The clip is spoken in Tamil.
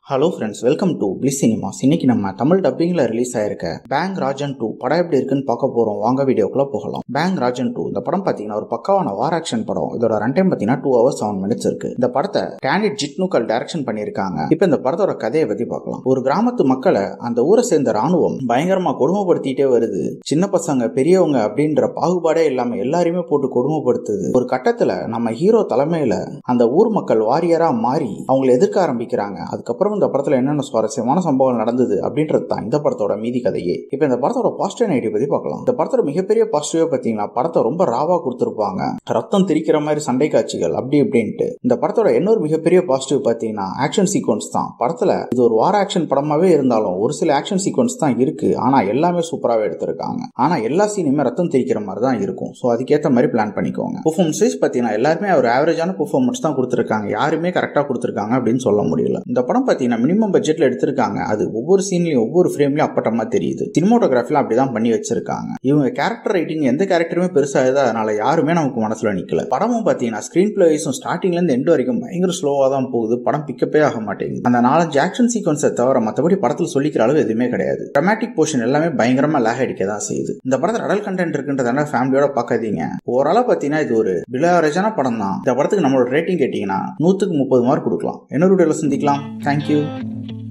hello friends welcome to bliss cinemas இன்னைக்கு நம்ம தமிழ் டப்பிங்ல ரிலீஸ் ஆயிருக்க பேங் ராஜன் டூ படம் எப்படி இருக்குன்னு பார்க்க போறோம் வாங்க வீடியோக்குள்ள போகலாம் பேங் ராஜன் டூ இந்த படம் பாத்தீங்கன்னா ஒரு பக்காவான வார் ஆக்ஷன் படம் இதோட ரன் டைம் பாத்தீங்கன்னா டூ ஹவர்ஸ் செவன் மினிட்ஸ் இருக்கு இந்த படத்தை கேண்டிட் ஜிட்னுக்கல் டைரக்ஷன் பண்ணியிருக்காங்க இப்போ இந்த படத்தோட கதையை பத்தி பார்க்கலாம் ஒரு கிராமத்து மக்களை அந்த ஊரை சேர்ந்த ராணுவம் பயங்கரமா கொடுமைப்படுத்திட்டே வருது சின்ன பசங்க பெரியவங்க அப்படின்ற பாகுபாடே இல்லாம எல்லாரையுமே போட்டு கொடுமைப்படுத்துது ஒரு கட்டத்துல நம்ம ஹீரோ தலைமையில அந்த ஊர் மக்கள் வாரியரா மாறி அவங்களை எதிர்க்க ஆரம்பிக்கிறாங்க அதுக்கப்புறம் இந்த படத்துல என்னென்ன சுவாரஸ்யமான சம்பவங்கள் நடந்தது அப்படின்றது தான் இந்த படத்தோட மீதி கதையே இப்போ இந்த படத்தோட பாசிட்டிவ் நைட்டி பத்தி பார்க்கலாம் இந்த படத்தோட மிகப்பெரிய பாசிட்டிவ் பாத்தீங்கன்னா படத்தை ரொம்ப ராவா கொடுத்துருப்பாங்க ரத்தம் திரிக்கிற மாதிரி சண்டை காட்சிகள் அப்படி இப்படின்ட்டு இந்த படத்தோட இன்னொரு மிகப்பெரிய பாசிட்டிவ் பாத்தீங்கன்னா ஆக்ஷன் சீக்வன்ஸ் தான் படத்துல இது ஒரு வார ஆக்ஷன் படமாவே இருந்தாலும் ஒரு சில ஆக்ஷன் சீக்வன்ஸ் தான் இருக்கு ஆனா எல்லாமே சூப்பராகவே எடுத்திருக்காங்க ஆனா எல்லா சீனுமே ரத்தம் திரிக்கிற மாதிரி தான் இருக்கும் ஸோ அதுக்கேற்ற மாதிரி பிளான் பண்ணிக்கோங்க பெர்ஃபார்மன்ஸ் வைஸ் பார்த்தீங்கன்னா எல்லாருமே ஒரு ஆவரேஜான பெர்ஃபார்மன்ஸ் தான் கொடுத்துருக்காங்க யாருமே கரெக்டாக கொடுத்துருக்காங்க அப்படின்னு சொல்ல முடியல இந்த படம் பார்த்தீங்கன்னா மினிமம் பட்ஜெட்ல எடுத்திருக்காங்க அது ஒவ்வொரு சீன்லையும் ஒவ்வொரு ஃப்ரேம்லையும் அப்பட்டமா தெரியுது சினிமோட்டோகிராஃபிலாம் அப்படிதான் பண்ணி வச்சிருக்காங்க இவங்க கேரக்டர் ரைட்டிங் எந்த கேரக்டருமே பெருசா இல்லை அதனால யாருமே நமக்கு மனசுல நிக்கல படமும் பார்த்தீங்கன்னா ஸ்கிரீன் பிளே வைஸும் ஸ்டார்டிங்ல இருந்து எண்ட் வரைக்கும் பயங்கர ஸ்லோவாக தான் போகுது படம் பிக்கப்பே ஆக மாட்டேங்குது அந்த நாலஞ்சு ஆக்ஷன் சீக்வன்ஸை தவிர மற்றபடி படத்தில் சொல்லிக்கிற அளவு எதுவுமே கிடையாது ட்ரமாட்டிக் போர்ஷன் எல்லாமே பயங்கரமா லேக் அடிக்க தான் செய்யுது இந்த படத்தில் அடல் கண்டென்ட் இருக்குன்றதால ஃபேமிலியோட பார்க்காதீங்க ஓவராலா பார்த்தீங்கன்னா இது ஒரு பிலாவரேஜான படம் தான் இந்த படத்துக்கு நம்மளோட ரேட்டிங் கேட்டிங்கன்னா நூற்றுக்கு முப்பது மார்க் கொடுக்கலாம் இன்னொரு வீடியோவில் சந்திக்கலாம் தேங்க்யூ